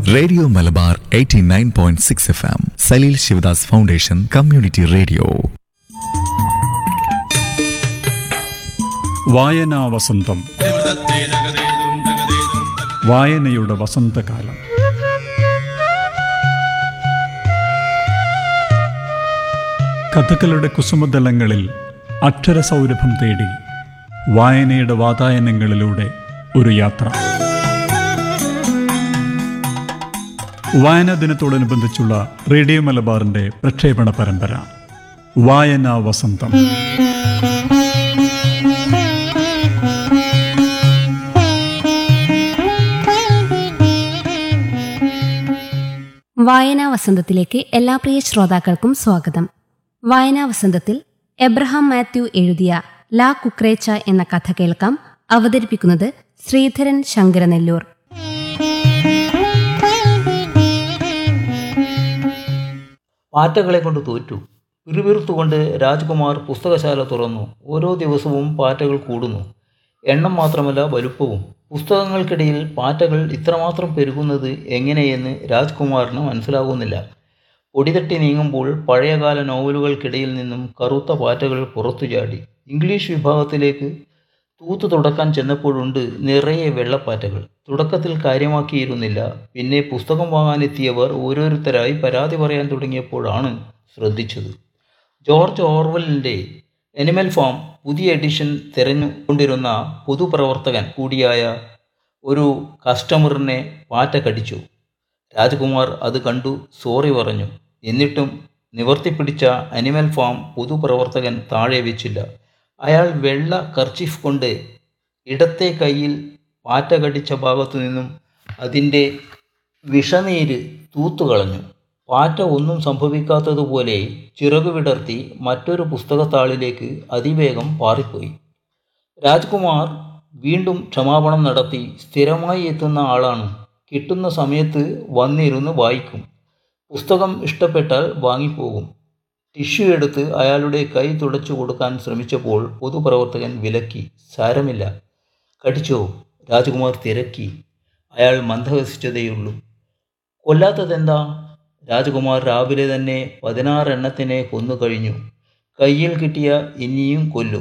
radio Malabar 89.6 F M Saleel Sivadas foundation community radio വായനാ വസന്തം വായനയുടെ വസന്തകാലം കഥകളുടെ കുസുമതലങ്ങളിൽ അക്ഷരസൗരഭം തേടി വായനയുടെ വാതായനങ്ങളിലൂടെ ഒരു യാത്ര വായനാ ദിനത്തോടനുബന്ധിച്ചുള്ള റേഡിയോ മലബാറിന്റെ പ്രക്ഷേപണ പരമ്പര വായനാ വസന്തം വായനാ വസന്തത്തിലേക്ക് എല്ലാ പ്രിയ ശ്രോതാക്കൾക്കും സ്വാഗതം വായനാ വസന്തത്തിൽ എബ്രഹാം മാത്യു എഴുതിയ ലാ കുക്രേച്ച എന്ന കഥ കേൾക്കാം അവതരിപ്പിക്കുന്നത് ശ്രീധരൻ ശങ്കരനെല്ലൂർ പാറ്റകളെ കൊണ്ട് തോറ്റു പിറുപിറുത്തുകൊണ്ട് രാജ്കുമാർ പുസ്തകശാല തുറന്നു ഓരോ ദിവസവും പാറ്റകൾ കൂടുന്നു എണ്ണം മാത്രമല്ല വലുപ്പവും പുസ്തകങ്ങൾക്കിടയിൽ പാറ്റകൾ ഇത്രമാത്രം പെരുകുന്നത് എങ്ങനെയെന്ന് രാജ്കുമാറിന് മനസ്സിലാകുന്നില്ല പൊടിതട്ടി നീങ്ങുമ്പോൾ പഴയകാല നോവലുകൾക്കിടയിൽ നിന്നും കറുത്ത പാറ്റകൾ പുറത്തു ചാടി ഇംഗ്ലീഷ് വിഭാഗത്തിലേക്ക് തൂത്ത് തുടക്കാൻ ചെന്നപ്പോഴുണ്ട് നിറയെ വെള്ളപ്പാറ്റകൾ തുടക്കത്തിൽ കാര്യമാക്കിയിരുന്നില്ല പിന്നെ പുസ്തകം വാങ്ങാനെത്തിയവർ ഓരോരുത്തരായി പരാതി പറയാൻ തുടങ്ങിയപ്പോഴാണ് ശ്രദ്ധിച്ചത് ജോർജ് ഓർവലിൻ്റെ എനിമൽ ഫാം പുതിയ എഡിഷൻ തിരഞ്ഞുകൊണ്ടിരുന്ന പൊതുപ്രവർത്തകൻ കൂടിയായ ഒരു കസ്റ്റമറിനെ പാറ്റ കടിച്ചു രാജകുമാർ അത് കണ്ടു സോറി പറഞ്ഞു എന്നിട്ടും നിവർത്തിപ്പിടിച്ച അനിമൽ ഫാം പൊതുപ്രവർത്തകൻ താഴെ വെച്ചില്ല അയാൾ വെള്ള കർച്ചിഫ് കൊണ്ട് ഇടത്തെ കൈയിൽ പാറ്റ കടിച്ച ഭാഗത്തു നിന്നും അതിൻ്റെ വിഷനീര് തൂത്തുകളഞ്ഞു പാറ്റ ഒന്നും സംഭവിക്കാത്തതുപോലെ ചിറകു വിടർത്തി മറ്റൊരു പുസ്തകത്താളിലേക്ക് അതിവേഗം പാറിപ്പോയി രാജ്കുമാർ വീണ്ടും ക്ഷമാപണം നടത്തി സ്ഥിരമായി എത്തുന്ന ആളാണ് കിട്ടുന്ന സമയത്ത് വന്നിരുന്ന് വായിക്കും പുസ്തകം ഇഷ്ടപ്പെട്ടാൽ വാങ്ങിപ്പോകും ടിഷ്യൂ എടുത്ത് അയാളുടെ കൈ തുടച്ചു കൊടുക്കാൻ ശ്രമിച്ചപ്പോൾ പൊതുപ്രവർത്തകൻ വിലക്കി സാരമില്ല കടിച്ചോ രാജകുമാർ തിരക്കി അയാൾ മന്ദഹസിച്ചതേയുള്ളൂ കൊല്ലാത്തതെന്താ രാജകുമാർ രാവിലെ തന്നെ പതിനാറെണ്ണത്തിനെ കൊന്നു കഴിഞ്ഞു കയ്യിൽ കിട്ടിയ ഇനിയും കൊല്ലും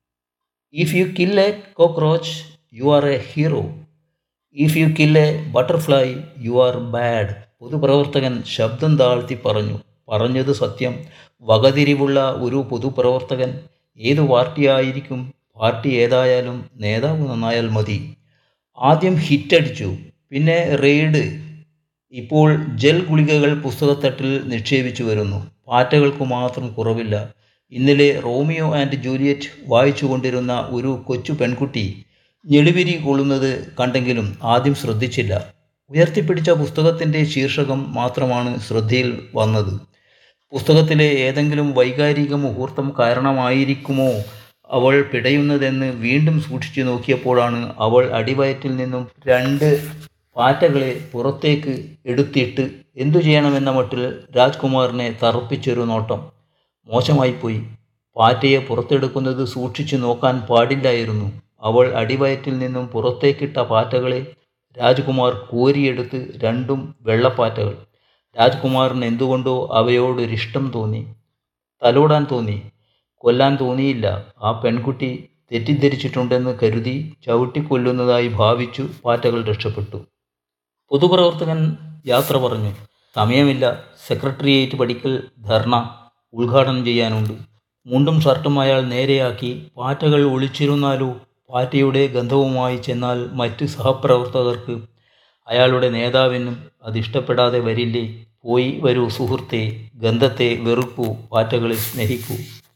if you kill a cockroach you are a hero if you kill a butterfly you are bad പൊതുപ്രവർത്തകൻ ശബ്ദം താഴ്ത്തി പറഞ്ഞു പറഞ്ഞത് സത്യം വകതിരിവുള്ള ഒരു പൊതുപ്രവർത്തകൻ ഏതു പാർട്ടിയായിരിക്കും പാർട്ടി ഏതായാലും നേതാവ് നന്നായാൽ മതി ആദ്യം ഹിറ്റടിച്ചു പിന്നെ റെയ്ഡ് ഇപ്പോൾ ജൽ ഗുളികകൾ പുസ്തകത്തട്ടിൽ നിക്ഷേപിച്ചു വരുന്നു പാറ്റകൾക്ക് മാത്രം കുറവില്ല ഇന്നലെ റോമിയോ ആൻഡ് ജൂലിയറ്റ് വായിച്ചു കൊണ്ടിരുന്ന ഒരു കൊച്ചു പെൺകുട്ടി ഞെളിവിരി കൊള്ളുന്നത് കണ്ടെങ്കിലും ആദ്യം ശ്രദ്ധിച്ചില്ല ഉയർത്തിപ്പിടിച്ച പുസ്തകത്തിൻ്റെ ശീർഷകം മാത്രമാണ് ശ്രദ്ധയിൽ വന്നത് പുസ്തകത്തിലെ ഏതെങ്കിലും വൈകാരിക മുഹൂർത്തം കാരണമായിരിക്കുമോ അവൾ പിടയുന്നതെന്ന് വീണ്ടും സൂക്ഷിച്ചു നോക്കിയപ്പോഴാണ് അവൾ അടിവയറ്റിൽ നിന്നും രണ്ട് പാറ്റകളെ പുറത്തേക്ക് എടുത്തിട്ട് എന്തു ചെയ്യണമെന്ന മട്ടിൽ രാജ്കുമാറിനെ തറപ്പിച്ചൊരു നോട്ടം മോശമായിപ്പോയി പാറ്റയെ പുറത്തെടുക്കുന്നത് സൂക്ഷിച്ചു നോക്കാൻ പാടില്ലായിരുന്നു അവൾ അടിവയറ്റിൽ നിന്നും പുറത്തേക്കിട്ട പാറ്റകളെ രാജ്കുമാർ കോരിയെടുത്ത് രണ്ടും വെള്ളപ്പാറ്റകൾ രാജ്കുമാറിന് എന്തുകൊണ്ടോ അവയോടൊരിഷ്ടം തോന്നി തലോടാൻ തോന്നി കൊല്ലാൻ തോന്നിയില്ല ആ പെൺകുട്ടി തെറ്റിദ്ധരിച്ചിട്ടുണ്ടെന്ന് കരുതി ചവിട്ടിക്കൊല്ലുന്നതായി ഭാവിച്ചു പാറ്റകൾ രക്ഷപ്പെട്ടു പൊതുപ്രവർത്തകൻ യാത്ര പറഞ്ഞു സമയമില്ല സെക്രട്ടേറിയറ്റ് പഠിക്കൽ ധർണ ഉദ്ഘാടനം ചെയ്യാനുണ്ട് മുണ്ടും ഷർട്ടും അയാൾ നേരെയാക്കി പാറ്റകൾ ഒളിച്ചിരുന്നാലോ പാറ്റയുടെ ഗന്ധവുമായി ചെന്നാൽ മറ്റ് സഹപ്രവർത്തകർക്ക് അയാളുടെ നേതാവിനും അതിഷ്ടപ്പെടാതെ വരില്ലേ പോയി വരൂ സുഹൃത്തെ ഗന്ധത്തെ വെറുക്കൂ പാറ്റകളെ സ്നേഹിക്കൂ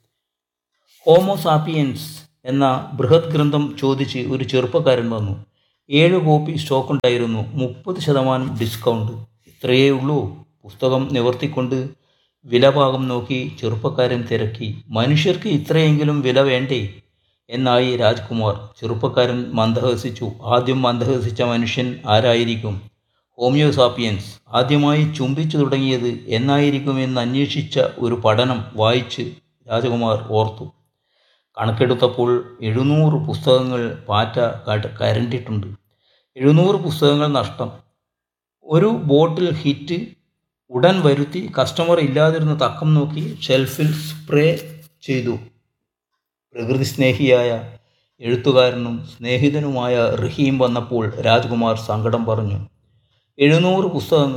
ഹോമോസാപ്പിയൻസ് എന്ന ബൃഹത് ഗ്രന്ഥം ചോദിച്ച് ഒരു ചെറുപ്പക്കാരൻ വന്നു ഏഴ് കോപ്പി സ്റ്റോക്കുണ്ടായിരുന്നു മുപ്പത് ശതമാനം ഡിസ്കൗണ്ട് ഇത്രയേ ഉള്ളൂ പുസ്തകം നിവർത്തിക്കൊണ്ട് വിലഭാഗം നോക്കി ചെറുപ്പക്കാരൻ തിരക്കി മനുഷ്യർക്ക് ഇത്രയെങ്കിലും വില വേണ്ടേ എന്നായി രാജ്കുമാർ ചെറുപ്പക്കാരൻ മന്ദഹസിച്ചു ആദ്യം മന്ദഹസിച്ച മനുഷ്യൻ ആരായിരിക്കും ഹോമിയോസാപ്പിയൻസ് ആദ്യമായി ചുംബിച്ചു തുടങ്ങിയത് എന്നായിരിക്കുമെന്ന് അന്വേഷിച്ച ഒരു പഠനം വായിച്ച് രാജകുമാർ ഓർത്തു കണക്കെടുത്തപ്പോൾ എഴുന്നൂറ് പുസ്തകങ്ങൾ പാറ്റ കട കരണ്ടിട്ടുണ്ട് എഴുന്നൂറ് പുസ്തകങ്ങൾ നഷ്ടം ഒരു ബോട്ടിൽ ഹിറ്റ് ഉടൻ വരുത്തി കസ്റ്റമർ ഇല്ലാതിരുന്ന തക്കം നോക്കി ഷെൽഫിൽ സ്പ്രേ ചെയ്തു പ്രകൃതി സ്നേഹിയായ എഴുത്തുകാരനും സ്നേഹിതനുമായ റഹീം വന്നപ്പോൾ രാജ്കുമാർ സങ്കടം പറഞ്ഞു എഴുന്നൂറ് പുസ്തകങ്ങൾ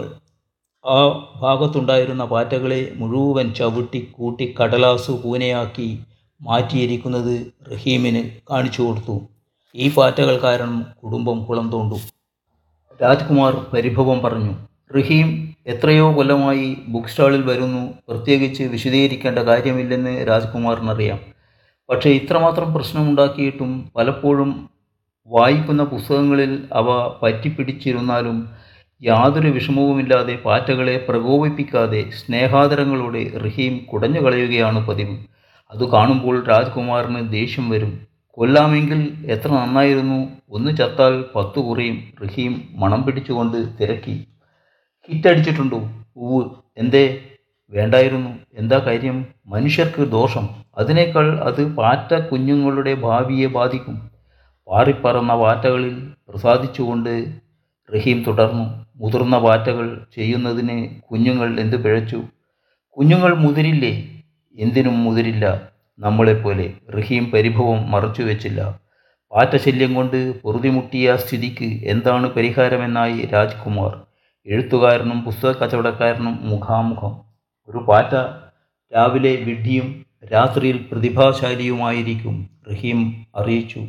ആ ഭാഗത്തുണ്ടായിരുന്ന പാറ്റകളെ മുഴുവൻ ചവിട്ടി കൂട്ടി കടലാസ് പൂനയാക്കി മാറ്റിയിരിക്കുന്നത് റഹീമിന് കാണിച്ചു കൊടുത്തു ഈ പാറ്റകൾ കാരണം കുടുംബം കുളം തോണ്ടു രാജ്കുമാർ പരിഭവം പറഞ്ഞു റഹീം എത്രയോ കൊല്ലമായി ബുക്ക് സ്റ്റാളിൽ വരുന്നു പ്രത്യേകിച്ച് വിശദീകരിക്കേണ്ട കാര്യമില്ലെന്ന് രാജ്കുമാറിനറിയാം പക്ഷേ ഇത്രമാത്രം പ്രശ്നമുണ്ടാക്കിയിട്ടും പലപ്പോഴും വായിക്കുന്ന പുസ്തകങ്ങളിൽ അവ പറ്റിപ്പിടിച്ചിരുന്നാലും യാതൊരു വിഷമവുമില്ലാതെ പാറ്റകളെ പ്രകോപിപ്പിക്കാതെ സ്നേഹാദരങ്ങളോടെ റഹീം കുടഞ്ഞു കളയുകയാണ് പതിവ് അത് കാണുമ്പോൾ രാജ്കുമാറിന് ദേഷ്യം വരും കൊല്ലാമെങ്കിൽ എത്ര നന്നായിരുന്നു ഒന്ന് ചത്താൽ പത്തു കുറയും റഹീം മണം പിടിച്ചുകൊണ്ട് തിരക്കി ഹിറ്റടിച്ചിട്ടുണ്ടോ ഊവ് എന്തേ വേണ്ടായിരുന്നു എന്താ കാര്യം മനുഷ്യർക്ക് ദോഷം അതിനേക്കാൾ അത് പാറ്റ കുഞ്ഞുങ്ങളുടെ ഭാവിയെ ബാധിക്കും പാറിപ്പറന്ന പാറ്റകളിൽ പ്രസാദിച്ചുകൊണ്ട് റഹീം തുടർന്നു മുതിർന്ന പാറ്റകൾ ചെയ്യുന്നതിന് കുഞ്ഞുങ്ങൾ എന്ത് പിഴച്ചു കുഞ്ഞുങ്ങൾ മുതിരില്ലേ എന്തിനും മുതിരില്ല നമ്മളെപ്പോലെ റഹീം പരിഭവം മറച്ചു വെച്ചില്ല പാറ്റശല്യം കൊണ്ട് പൊറുതിമുട്ടിയ സ്ഥിതിക്ക് എന്താണ് പരിഹാരമെന്നായി രാജ്കുമാർ എഴുത്തുകാരനും പുസ്തക കച്ചവടക്കാരനും മുഖാമുഖം ഒരു പാറ്റ രാവിലെ വിഡ്ഢിയും രാത്രിയിൽ പ്രതിഭാശാലിയുമായിരിക്കും റഹീം അറിയിച്ചു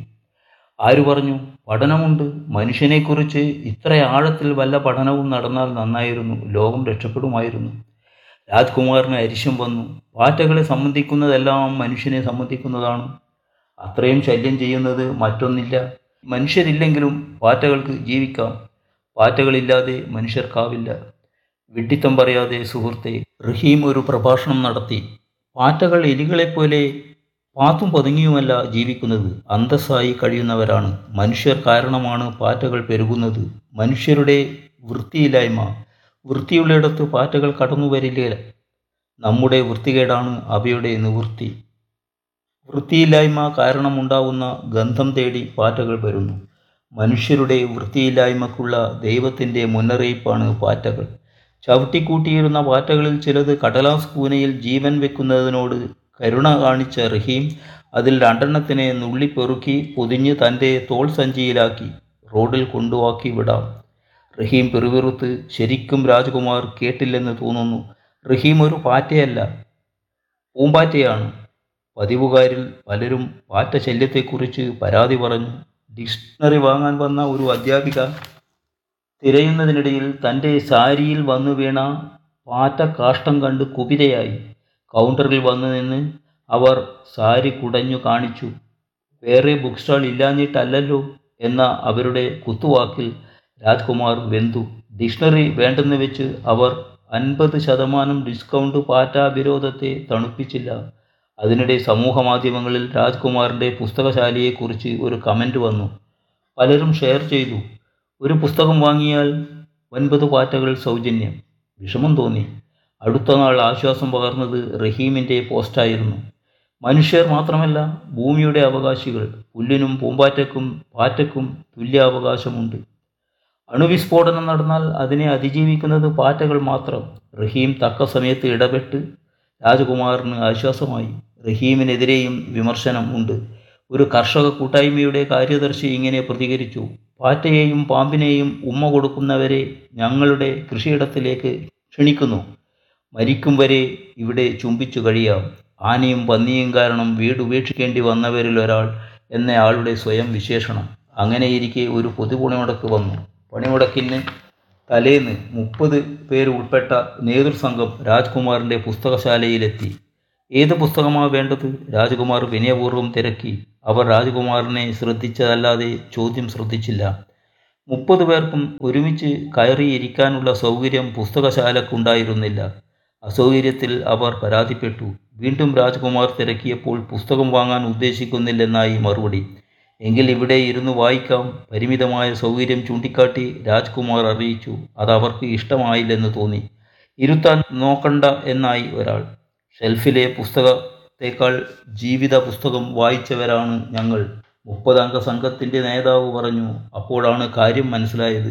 ആര് പറഞ്ഞു പഠനമുണ്ട് മനുഷ്യനെക്കുറിച്ച് ഇത്ര ആഴത്തിൽ വല്ല പഠനവും നടന്നാൽ നന്നായിരുന്നു ലോകം രക്ഷപ്പെടുമായിരുന്നു രാജ്കുമാറിന് അരിശം വന്നു പാറ്റകളെ സംബന്ധിക്കുന്നതെല്ലാം മനുഷ്യനെ സംബന്ധിക്കുന്നതാണ് അത്രയും ശല്യം ചെയ്യുന്നത് മറ്റൊന്നില്ല മനുഷ്യരില്ലെങ്കിലും പാറ്റകൾക്ക് ജീവിക്കാം പാറ്റകളില്ലാതെ മനുഷ്യർക്കാവില്ല വിഡ്ഢിത്തം പറയാതെ സുഹൃത്തെ റഹീം ഒരു പ്രഭാഷണം നടത്തി പാറ്റകൾ എലികളെപ്പോലെ പാത്തും പതുങ്ങിയുമല്ല ജീവിക്കുന്നത് അന്തസ്സായി കഴിയുന്നവരാണ് മനുഷ്യർ കാരണമാണ് പാറ്റകൾ പെരുകുന്നത് മനുഷ്യരുടെ വൃത്തിയില്ലായ്മ വൃത്തിയുള്ളിടത്ത് പാറ്റകൾ കടന്നു വരില്ല നമ്മുടെ വൃത്തികേടാണ് അവയുടെ നിവൃത്തി വൃത്തിയില്ലായ്മ കാരണമുണ്ടാവുന്ന ഗന്ധം തേടി പാറ്റകൾ വരുന്നു മനുഷ്യരുടെ വൃത്തിയില്ലായ്മക്കുള്ള ദൈവത്തിൻ്റെ മുന്നറിയിപ്പാണ് പാറ്റകൾ ചവിട്ടിക്കൂട്ടിയിരുന്ന പാറ്റകളിൽ ചിലത് കടലാസ് കൂനയിൽ ജീവൻ വെക്കുന്നതിനോട് കരുണ കാണിച്ച റഹീം അതിൽ രണ്ടെണ്ണത്തിനെ നുള്ളിപ്പെറുക്കി പൊതിഞ്ഞ് തൻ്റെ തോൾ സഞ്ചിയിലാക്കി റോഡിൽ കൊണ്ടുവാക്കി വിടാം റഹീം പെറുപിറുത്ത് ശരിക്കും രാജകുമാർ കേട്ടില്ലെന്ന് തോന്നുന്നു റഹീം ഒരു പാറ്റയല്ല പൂമ്പാറ്റയാണ് പതിവുകാരിൽ പലരും പാറ്റ ശല്യത്തെക്കുറിച്ച് പരാതി പറഞ്ഞു ഡിക്ഷണറി വാങ്ങാൻ വന്ന ഒരു അധ്യാപിക തിരയുന്നതിനിടയിൽ തൻ്റെ സാരിയിൽ വന്നു വീണ പാറ്റ കാഷ്ടം കണ്ട് കുപിതയായി കൗണ്ടറിൽ വന്നു നിന്ന് അവർ സാരി കുടഞ്ഞു കാണിച്ചു വേറെ ബുക്ക് സ്റ്റാൾ ഇല്ലാഞ്ഞിട്ടല്ലല്ലോ എന്ന അവരുടെ കുത്തുവാക്കിൽ രാജ്കുമാർ വെന്തു ഡിക്ഷണറി വേണ്ടെന്ന് വെച്ച് അവർ അൻപത് ശതമാനം ഡിസ്കൗണ്ട് പാറ്റ വിരോധത്തെ തണുപ്പിച്ചില്ല അതിനിടെ സമൂഹ മാധ്യമങ്ങളിൽ രാജ്കുമാറിൻ്റെ പുസ്തകശാലയെക്കുറിച്ച് ഒരു കമൻ്റ് വന്നു പലരും ഷെയർ ചെയ്തു ഒരു പുസ്തകം വാങ്ങിയാൽ ഒൻപത് പാറ്റകൾ സൗജന്യം വിഷമം തോന്നി അടുത്ത നാൾ ആശ്വാസം പകർന്നത് റഹീമിൻ്റെ പോസ്റ്റായിരുന്നു മനുഷ്യർ മാത്രമല്ല ഭൂമിയുടെ അവകാശികൾ പുല്ലിനും പൂമ്പാറ്റക്കും പാറ്റക്കും തുല്യാവകാശമുണ്ട് അണുവിസ്ഫോടനം നടന്നാൽ അതിനെ അതിജീവിക്കുന്നത് പാറ്റകൾ മാത്രം റഹീം തക്ക സമയത്ത് ഇടപെട്ട് രാജകുമാറിന് ആശ്വാസമായി റഹീമിനെതിരെയും വിമർശനം ഉണ്ട് ഒരു കർഷക കൂട്ടായ്മയുടെ കാര്യദർശി ഇങ്ങനെ പ്രതികരിച്ചു പാറ്റയെയും പാമ്പിനെയും ഉമ്മ കൊടുക്കുന്നവരെ ഞങ്ങളുടെ കൃഷിയിടത്തിലേക്ക് ക്ഷണിക്കുന്നു മരിക്കും വരെ ഇവിടെ ചുംബിച്ചു കഴിയാം ആനയും പന്നിയും കാരണം വീട് ഉപേക്ഷിക്കേണ്ടി വന്നവരിൽ ഒരാൾ എന്ന ആളുടെ സ്വയം വിശേഷണം അങ്ങനെയിരിക്കെ ഒരു പൊതുപണിമുടക്ക് വന്നു പണിമുടക്കിന് തലേന്ന് മുപ്പത് പേര് ഉൾപ്പെട്ട നേതൃസംഘം രാജ്കുമാറിൻ്റെ പുസ്തകശാലയിലെത്തി ഏത് പുസ്തകമാണ് വേണ്ടത് രാജകുമാർ വിനയപൂർവ്വം തിരക്കി അവർ രാജകുമാറിനെ ശ്രദ്ധിച്ചതല്ലാതെ ചോദ്യം ശ്രദ്ധിച്ചില്ല മുപ്പത് പേർക്കും ഒരുമിച്ച് കയറിയിരിക്കാനുള്ള സൗകര്യം പുസ്തകശാലക്കുണ്ടായിരുന്നില്ല അസൗകര്യത്തിൽ അവർ പരാതിപ്പെട്ടു വീണ്ടും രാജ്കുമാർ തിരക്കിയപ്പോൾ പുസ്തകം വാങ്ങാൻ ഉദ്ദേശിക്കുന്നില്ലെന്നായി മറുപടി എങ്കിൽ ഇവിടെ ഇരുന്ന് വായിക്കാം പരിമിതമായ സൗകര്യം ചൂണ്ടിക്കാട്ടി രാജ്കുമാർ അറിയിച്ചു അത് അവർക്ക് ഇഷ്ടമായില്ലെന്ന് തോന്നി ഇരുത്താൻ നോക്കണ്ട എന്നായി ഒരാൾ ഷെൽഫിലെ പുസ്തകത്തേക്കാൾ ജീവിത പുസ്തകം വായിച്ചവരാണ് ഞങ്ങൾ മുപ്പതംഗ സംഘത്തിൻ്റെ നേതാവ് പറഞ്ഞു അപ്പോഴാണ് കാര്യം മനസ്സിലായത്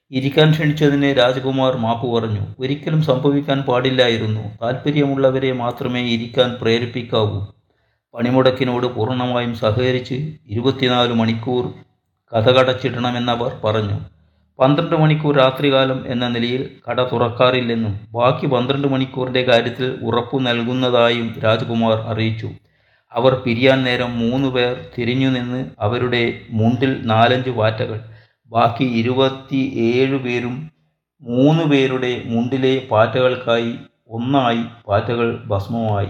ഇരിക്കാൻ ക്ഷണിച്ചതിന് രാജകുമാർ മാപ്പ് പറഞ്ഞു ഒരിക്കലും സംഭവിക്കാൻ പാടില്ലായിരുന്നു താല്പര്യമുള്ളവരെ മാത്രമേ ഇരിക്കാൻ പ്രേരിപ്പിക്കാവൂ പണിമുടക്കിനോട് പൂർണ്ണമായും സഹകരിച്ച് ഇരുപത്തിനാല് മണിക്കൂർ കഥകടച്ചിടണമെന്നവർ പറഞ്ഞു പന്ത്രണ്ട് മണിക്കൂർ രാത്രികാലം എന്ന നിലയിൽ കട തുറക്കാറില്ലെന്നും ബാക്കി പന്ത്രണ്ട് മണിക്കൂറിൻ്റെ കാര്യത്തിൽ ഉറപ്പു നൽകുന്നതായും രാജകുമാർ അറിയിച്ചു അവർ പിരിയാൻ നേരം മൂന്ന് പേർ തിരിഞ്ഞു നിന്ന് അവരുടെ മുണ്ടിൽ നാലഞ്ച് പാറ്റകൾ ബാക്കി ഇരുപത്തി ഏഴ് പേരും മൂന്ന് പേരുടെ മുണ്ടിലെ പാറ്റകൾക്കായി ഒന്നായി പാറ്റകൾ ഭസ്മമായി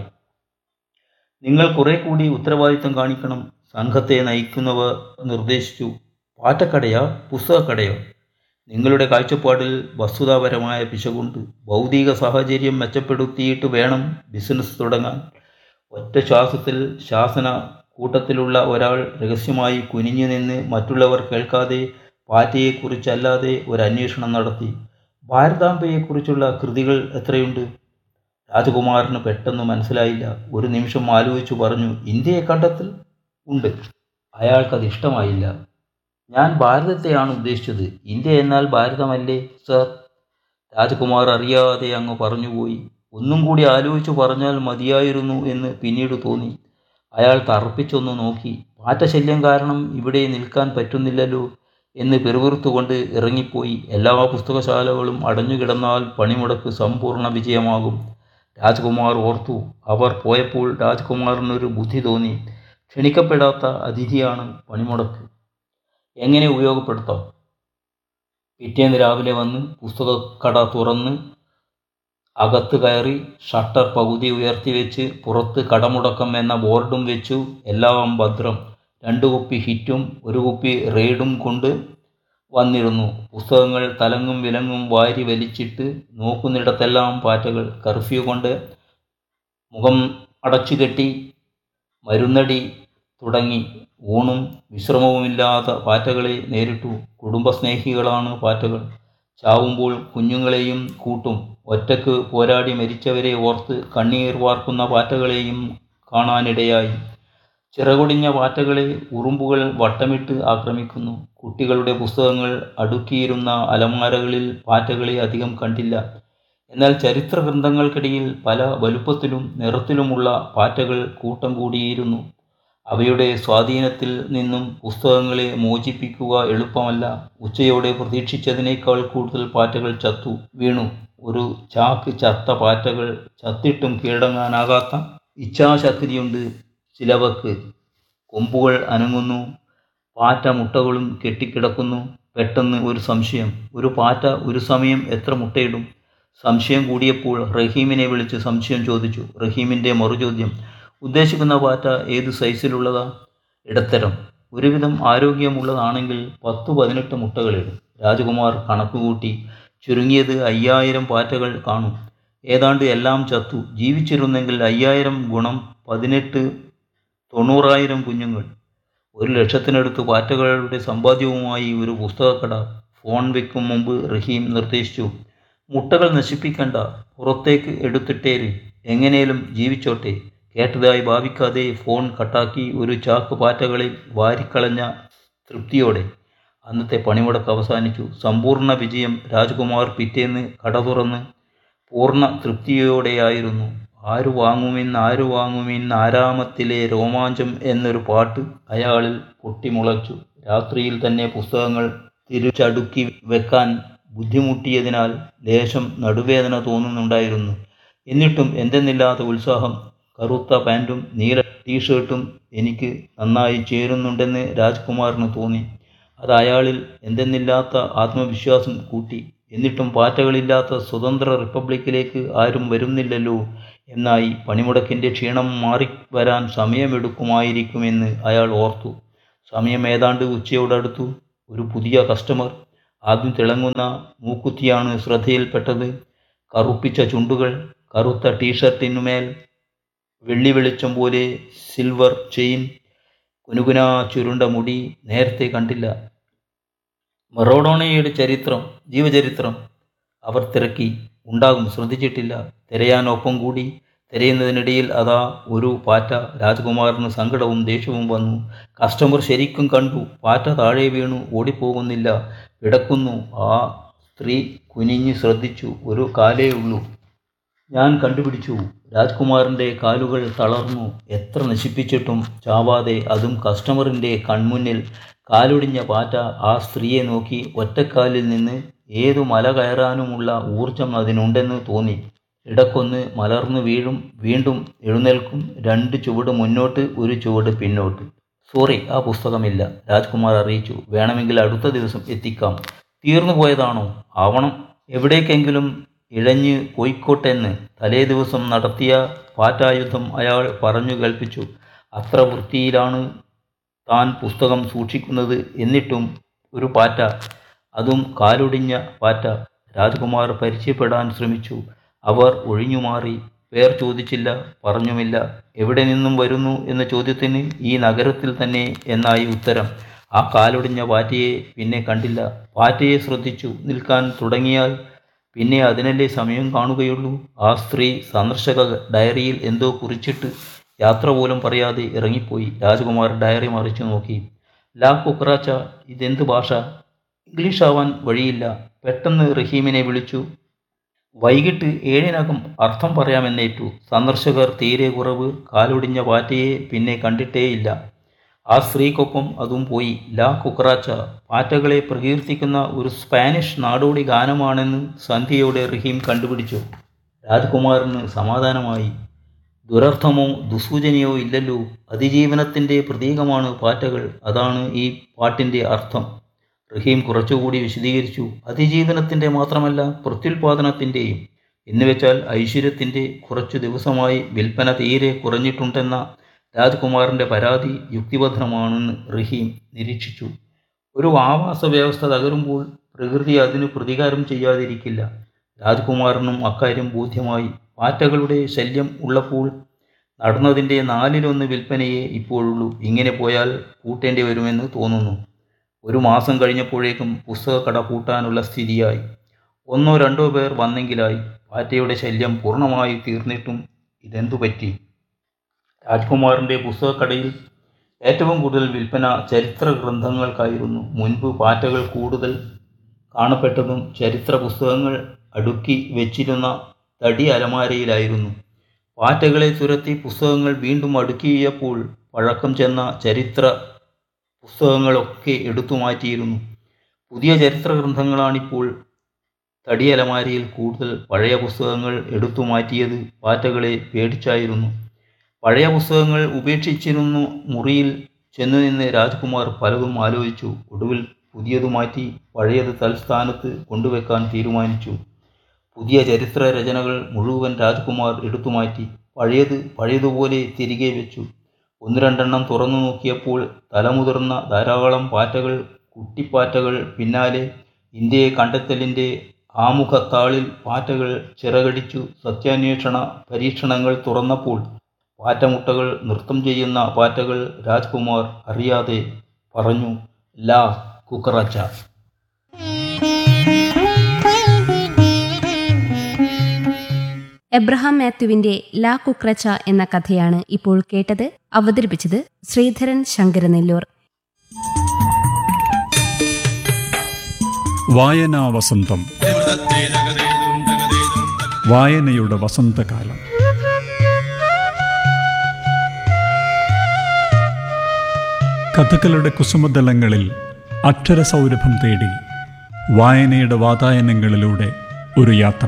നിങ്ങൾ കുറെ കൂടി ഉത്തരവാദിത്തം കാണിക്കണം സംഘത്തെ നയിക്കുന്നവർ നിർദ്ദേശിച്ചു പാറ്റക്കടയോ പുസ്തകക്കടയോ നിങ്ങളുടെ കാഴ്ചപ്പാടിൽ വസ്തുതാപരമായ പിശകുണ്ട് ഭൗതിക സാഹചര്യം മെച്ചപ്പെടുത്തിയിട്ട് വേണം ബിസിനസ് തുടങ്ങാൻ ഒറ്റ ശ്വാസത്തിൽ ശാസന കൂട്ടത്തിലുള്ള ഒരാൾ രഹസ്യമായി കുനിഞ്ഞു നിന്ന് മറ്റുള്ളവർ കേൾക്കാതെ പാറ്റയെക്കുറിച്ചല്ലാതെ ഒരു അന്വേഷണം നടത്തി ഭാരതാംബയെക്കുറിച്ചുള്ള കൃതികൾ എത്രയുണ്ട് രാജകുമാരന് പെട്ടെന്ന് മനസ്സിലായില്ല ഒരു നിമിഷം ആലോചിച്ചു പറഞ്ഞു ഇന്ത്യയെ കണ്ടെത്തൽ ഉണ്ട് അയാൾക്കത് ഇഷ്ടമായില്ല ഞാൻ ഭാരതത്തെയാണ് ഉദ്ദേശിച്ചത് ഇന്ത്യ എന്നാൽ ഭാരതമല്ലേ സർ രാജകുമാർ അറിയാതെ അങ്ങ് പറഞ്ഞുപോയി ഒന്നും കൂടി ആലോചിച്ചു പറഞ്ഞാൽ മതിയായിരുന്നു എന്ന് പിന്നീട് തോന്നി അയാൾ തറപ്പിച്ചൊന്ന് നോക്കി പാറ്റശല്യം കാരണം ഇവിടെ നിൽക്കാൻ പറ്റുന്നില്ലല്ലോ എന്ന് പെറുവിറുത്തുകൊണ്ട് ഇറങ്ങിപ്പോയി എല്ലാ പുസ്തകശാലകളും അടഞ്ഞുകിടന്നാൽ പണിമുടക്ക് സമ്പൂർണ്ണ വിജയമാകും രാജ്കുമാർ ഓർത്തു അവർ പോയപ്പോൾ രാജ്കുമാറിനൊരു ബുദ്ധി തോന്നി ക്ഷണിക്കപ്പെടാത്ത അതിഥിയാണ് പണിമുടക്ക് എങ്ങനെ ഉപയോഗപ്പെടുത്താം പിറ്റേന്ന് രാവിലെ വന്ന് പുസ്തകക്കട തുറന്ന് അകത്ത് കയറി ഷട്ടർ പകുതി ഉയർത്തി വെച്ച് പുറത്ത് കടമുടക്കം എന്ന ബോർഡും വെച്ചു എല്ലാം ഭദ്രം രണ്ട് കുപ്പി ഹിറ്റും ഒരു കുപ്പി റെയ്ഡും കൊണ്ട് വന്നിരുന്നു പുസ്തകങ്ങൾ തലങ്ങും വിലങ്ങും വാരി വലിച്ചിട്ട് നോക്കുന്നിടത്തെല്ലാം പാറ്റകൾ കർഫ്യൂ കൊണ്ട് മുഖം അടച്ചുകെട്ടി മരുന്നടി തുടങ്ങി ഊണും വിശ്രമവുമില്ലാത്ത പാറ്റകളെ നേരിട്ടു കുടുംബസ്നേഹികളാണ് പാറ്റകൾ ചാവുമ്പോൾ കുഞ്ഞുങ്ങളെയും കൂട്ടും ഒറ്റക്ക് പോരാടി മരിച്ചവരെ ഓർത്ത് കണ്ണീർ വാർക്കുന്ന പാറ്റകളെയും കാണാനിടയായി ചിറകൊടിഞ്ഞ പാറ്റകളെ ഉറുമ്പുകൾ വട്ടമിട്ട് ആക്രമിക്കുന്നു കുട്ടികളുടെ പുസ്തകങ്ങൾ അടുക്കിയിരുന്ന അലമാരകളിൽ പാറ്റകളെ അധികം കണ്ടില്ല എന്നാൽ ചരിത്ര ഗ്രന്ഥങ്ങൾക്കിടയിൽ പല വലുപ്പത്തിലും നിറത്തിലുമുള്ള പാറ്റകൾ കൂട്ടം കൂടിയിരുന്നു അവയുടെ സ്വാധീനത്തിൽ നിന്നും പുസ്തകങ്ങളെ മോചിപ്പിക്കുക എളുപ്പമല്ല ഉച്ചയോടെ പ്രതീക്ഷിച്ചതിനേക്കാൾ കൂടുതൽ പാറ്റകൾ ചത്തു വീണു ഒരു ചാക്ക് ചത്ത പാറ്റകൾ ചത്തിട്ടും കീഴടങ്ങാനാകാത്ത ഇച്ഛാശക്തിയുണ്ട് ചിലവക്ക് കൊമ്പുകൾ അനങ്ങുന്നു പാറ്റ മുട്ടകളും കെട്ടിക്കിടക്കുന്നു പെട്ടെന്ന് ഒരു സംശയം ഒരു പാറ്റ ഒരു സമയം എത്ര മുട്ടയിടും സംശയം കൂടിയപ്പോൾ റഹീമിനെ വിളിച്ച് സംശയം ചോദിച്ചു റഹീമിൻ്റെ മറുചോദ്യം ഉദ്ദേശിക്കുന്ന പാറ്റ ഏത് സൈസിലുള്ളതാ ഇടത്തരം ഒരുവിധം ആരോഗ്യമുള്ളതാണെങ്കിൽ പത്തു പതിനെട്ട് മുട്ടകളിടും രാജകുമാർ കണക്കുകൂട്ടി ചുരുങ്ങിയത് അയ്യായിരം പാറ്റകൾ കാണും ഏതാണ്ട് എല്ലാം ചത്തു ജീവിച്ചിരുന്നെങ്കിൽ അയ്യായിരം ഗുണം പതിനെട്ട് തൊണ്ണൂറായിരം കുഞ്ഞുങ്ങൾ ഒരു ലക്ഷത്തിനടുത്ത് പാറ്റകളുടെ സമ്പാദ്യവുമായി ഒരു പുസ്തകക്കട ഫോൺ വെക്കും മുമ്പ് റഹീം നിർദ്ദേശിച്ചു മുട്ടകൾ നശിപ്പിക്കണ്ട പുറത്തേക്ക് എടുത്തിട്ടേര് എങ്ങനെയും ജീവിച്ചോട്ടെ കേട്ടതായി ഭാവിക്കാതെ ഫോൺ കട്ടാക്കി ഒരു ചാക്ക് പാറ്റകളെ വാരിക്കളഞ്ഞ തൃപ്തിയോടെ അന്നത്തെ പണിമുടക്ക് അവസാനിച്ചു സമ്പൂർണ്ണ വിജയം രാജ്കുമാർ പിറ്റേന്ന് കട തുറന്ന് പൂർണ്ണ തൃപ്തിയോടെയായിരുന്നു ആരു വാങ്ങുമിൻ ആരു വാങ്ങുമിൻ ആരാമത്തിലെ രോമാഞ്ചം എന്നൊരു പാട്ട് അയാളിൽ പൊട്ടിമുളച്ചു രാത്രിയിൽ തന്നെ പുസ്തകങ്ങൾ തിരിച്ചടുക്കി വെക്കാൻ ബുദ്ധിമുട്ടിയതിനാൽ ലേശം നടുവേദന തോന്നുന്നുണ്ടായിരുന്നു എന്നിട്ടും എന്തെന്നില്ലാത്ത ഉത്സാഹം കറുത്ത പാൻറ്റും നീല ടീഷർട്ടും എനിക്ക് നന്നായി ചേരുന്നുണ്ടെന്ന് രാജ്കുമാറിന് തോന്നി അത് അയാളിൽ എന്തെന്നില്ലാത്ത ആത്മവിശ്വാസം കൂട്ടി എന്നിട്ടും പാറ്റകളില്ലാത്ത സ്വതന്ത്ര റിപ്പബ്ലിക്കിലേക്ക് ആരും വരുന്നില്ലല്ലോ എന്നായി പണിമുടക്കിൻ്റെ ക്ഷീണം മാറി വരാൻ സമയമെടുക്കുമായിരിക്കുമെന്ന് അയാൾ ഓർത്തു സമയം ഏതാണ്ട് ഉച്ചയോടടുത്തു ഒരു പുതിയ കസ്റ്റമർ ആദ്യം തിളങ്ങുന്ന മൂക്കുത്തിയാണ് ശ്രദ്ധയിൽപ്പെട്ടത് കറുപ്പിച്ച ചുണ്ടുകൾ കറുത്ത ടീഷർട്ടിനുമേൽ വെള്ളി വെളിച്ചം പോലെ സിൽവർ ചെയിൻ കുനുകുന ചുരുണ്ട മുടി നേരത്തെ കണ്ടില്ല മറോഡോണയുടെ ചരിത്രം ജീവചരിത്രം അവർ തിരക്കി ഉണ്ടാകും ശ്രദ്ധിച്ചിട്ടില്ല തിരയാൻ ഒപ്പം കൂടി തിരയുന്നതിനിടയിൽ അതാ ഒരു പാറ്റ രാജകുമാറിന് സങ്കടവും ദേഷ്യവും വന്നു കസ്റ്റമർ ശരിക്കും കണ്ടു പാറ്റ താഴെ വീണു ഓടിപ്പോകുന്നില്ല കിടക്കുന്നു ആ സ്ത്രീ കുനിഞ്ഞു ശ്രദ്ധിച്ചു ഒരു കാലേ ഉള്ളൂ ഞാൻ കണ്ടുപിടിച്ചു രാജ്കുമാറിൻ്റെ കാലുകൾ തളർന്നു എത്ര നശിപ്പിച്ചിട്ടും ചാവാതെ അതും കസ്റ്റമറിൻ്റെ കൺമുന്നിൽ കാലൊടിഞ്ഞ പാറ്റ ആ സ്ത്രീയെ നോക്കി ഒറ്റക്കാലിൽ നിന്ന് ഏതു മല കയറാനുമുള്ള ഊർജം അതിനുണ്ടെന്ന് തോന്നി ഇടക്കൊന്ന് മലർന്നു വീഴും വീണ്ടും എഴുന്നേൽക്കും രണ്ട് ചുവട് മുന്നോട്ട് ഒരു ചുവട് പിന്നോട്ട് സോറി ആ പുസ്തകമില്ല രാജ്കുമാർ അറിയിച്ചു വേണമെങ്കിൽ അടുത്ത ദിവസം എത്തിക്കാം തീർന്നു പോയതാണോ ആവണം എവിടേക്കെങ്കിലും ഇഴഞ്ഞ് പോയിക്കോട്ടെന്ന് തലേ ദിവസം നടത്തിയ പാറ്റായുദ്ധം അയാൾ പറഞ്ഞു കേൾപ്പിച്ചു അത്ര വൃത്തിയിലാണ് താൻ പുസ്തകം സൂക്ഷിക്കുന്നത് എന്നിട്ടും ഒരു പാറ്റ അതും കാലൊടിഞ്ഞ പാറ്റ രാജ്കുമാർ പരിചയപ്പെടാൻ ശ്രമിച്ചു അവർ ഒഴിഞ്ഞുമാറി പേർ ചോദിച്ചില്ല പറഞ്ഞുമില്ല എവിടെ നിന്നും വരുന്നു എന്ന ചോദ്യത്തിന് ഈ നഗരത്തിൽ തന്നെ എന്നായി ഉത്തരം ആ കാലൊടിഞ്ഞ പാറ്റയെ പിന്നെ കണ്ടില്ല പാറ്റയെ ശ്രദ്ധിച്ചു നിൽക്കാൻ തുടങ്ങിയാൽ പിന്നെ അതിനല്ലേ സമയം കാണുകയുള്ളൂ ആ സ്ത്രീ സന്ദർശക ഡയറിയിൽ എന്തോ കുറിച്ചിട്ട് യാത്ര പോലും പറയാതെ ഇറങ്ങിപ്പോയി രാജകുമാർ ഡയറി മറിച്ചു നോക്കി ലാ കുക്രാച്ച ഇതെന്ത് ഭാഷ ഇംഗ്ലീഷ് ആവാൻ വഴിയില്ല പെട്ടെന്ന് റഹീമിനെ വിളിച്ചു വൈകിട്ട് ഏഴിനകം അർത്ഥം പറയാമെന്നേറ്റു സന്ദർശകർ തീരെ കുറവ് കാലൊടിഞ്ഞ പാറ്റയെ പിന്നെ കണ്ടിട്ടേയില്ല ആ സ്ത്രീക്കൊപ്പം അതും പോയി ലാ കുക്രാച്ച പാറ്റകളെ പ്രകീർത്തിക്കുന്ന ഒരു സ്പാനിഷ് നാടോടി ഗാനമാണെന്ന് സന്ധ്യയോടെ റഹീം കണ്ടുപിടിച്ചു രാജ്കുമാറിന് സമാധാനമായി ദുരർത്ഥമോ ദുസൂചനയോ ഇല്ലല്ലോ അതിജീവനത്തിൻ്റെ പ്രതീകമാണ് പാറ്റകൾ അതാണ് ഈ പാട്ടിൻ്റെ അർത്ഥം റഹീം കുറച്ചുകൂടി വിശദീകരിച്ചു അതിജീവനത്തിൻ്റെ മാത്രമല്ല പ്രത്യുൽപാദനത്തിൻ്റെയും എന്നുവെച്ചാൽ ഐശ്വര്യത്തിൻ്റെ കുറച്ചു ദിവസമായി വിൽപ്പന തീരെ കുറഞ്ഞിട്ടുണ്ടെന്ന രാജ്കുമാറിൻ്റെ പരാതി യുക്തിഭദ്രമാണെന്ന് റഹീം നിരീക്ഷിച്ചു ഒരു ആവാസ വ്യവസ്ഥ തകരുമ്പോൾ പ്രകൃതി അതിന് പ്രതികാരം ചെയ്യാതിരിക്കില്ല രാജ്കുമാറിനും അക്കാര്യം ബോധ്യമായി പാറ്റകളുടെ ശല്യം ഉള്ളപ്പോൾ നടന്നതിൻ്റെ നാലിലൊന്ന് വിൽപ്പനയെ ഇപ്പോഴുള്ളൂ ഇങ്ങനെ പോയാൽ പൂട്ടേണ്ടി വരുമെന്ന് തോന്നുന്നു ഒരു മാസം കഴിഞ്ഞപ്പോഴേക്കും പുസ്തകക്കട പൂട്ടാനുള്ള സ്ഥിതിയായി ഒന്നോ രണ്ടോ പേർ വന്നെങ്കിലായി പാറ്റയുടെ ശല്യം പൂർണ്ണമായി തീർന്നിട്ടും ഇതെന്തു പറ്റി രാജ്കുമാറിൻ്റെ പുസ്തകക്കടയിൽ ഏറ്റവും കൂടുതൽ വിൽപ്പന ചരിത്ര ഗ്രന്ഥങ്ങൾക്കായിരുന്നു മുൻപ് പാറ്റകൾ കൂടുതൽ കാണപ്പെട്ടതും ചരിത്ര പുസ്തകങ്ങൾ അടുക്കി വെച്ചിരുന്ന തടി അലമാരയിലായിരുന്നു പാറ്റകളെ തുരത്തി പുസ്തകങ്ങൾ വീണ്ടും അടുക്കിയപ്പോൾ പഴക്കം ചെന്ന ചരിത്ര പുസ്തകങ്ങളൊക്കെ എടുത്തു മാറ്റിയിരുന്നു പുതിയ ചരിത്ര ഗ്രന്ഥങ്ങളാണിപ്പോൾ തടി അലമാരയിൽ കൂടുതൽ പഴയ പുസ്തകങ്ങൾ എടുത്തു മാറ്റിയത് പാറ്റകളെ പേടിച്ചായിരുന്നു പഴയ പുസ്തകങ്ങൾ ഉപേക്ഷിച്ചിരുന്നു മുറിയിൽ ചെന്നു നിന്ന് രാജ്കുമാർ പലതും ആലോചിച്ചു ഒടുവിൽ പുതിയത് മാറ്റി പഴയത് തൽസ്ഥാനത്ത് കൊണ്ടുവെക്കാൻ തീരുമാനിച്ചു പുതിയ ചരിത്ര രചനകൾ മുഴുവൻ രാജ്കുമാർ എടുത്തുമാറ്റി പഴയത് പഴയതുപോലെ തിരികെ വെച്ചു ഒന്ന് രണ്ടെണ്ണം തുറന്നു നോക്കിയപ്പോൾ തലമുതിർന്ന ധാരാളം പാറ്റകൾ കുട്ടിപ്പാറ്റകൾ പിന്നാലെ ഇന്ത്യയെ കണ്ടെത്തലിൻ്റെ ആമുഖത്താളിൽ പാറ്റകൾ ചിറകടിച്ചു സത്യാന്വേഷണ പരീക്ഷണങ്ങൾ തുറന്നപ്പോൾ പാറ്റമുട്ടകൾ നൃത്തം ചെയ്യുന്ന പാറ്റകൾ രാജ്കുമാർ അറിയാതെ പറഞ്ഞു ലാ കുക്കറാച്ച എബ്രഹാം മാത്യുവിന്റെ ലാ കുക്രച്ച എന്ന കഥയാണ് ഇപ്പോൾ കേട്ടത് അവതരിപ്പിച്ചത് ശ്രീധരൻ ശങ്കരനെല്ലൂർ വായനാ വസന്തം വായനയുടെ വസന്തകാലം കഥകളുടെ കുസുമതലങ്ങളിൽ അക്ഷരസൗരഭം തേടി വായനയുടെ വാതായനങ്ങളിലൂടെ ഒരു യാത്ര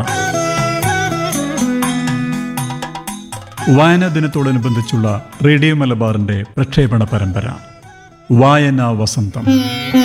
വായനാ ദിനത്തോടനുബന്ധിച്ചുള്ള റേഡിയോ മലബാറിന്റെ പ്രക്ഷേപണ പരമ്പര വായനാ വസന്തം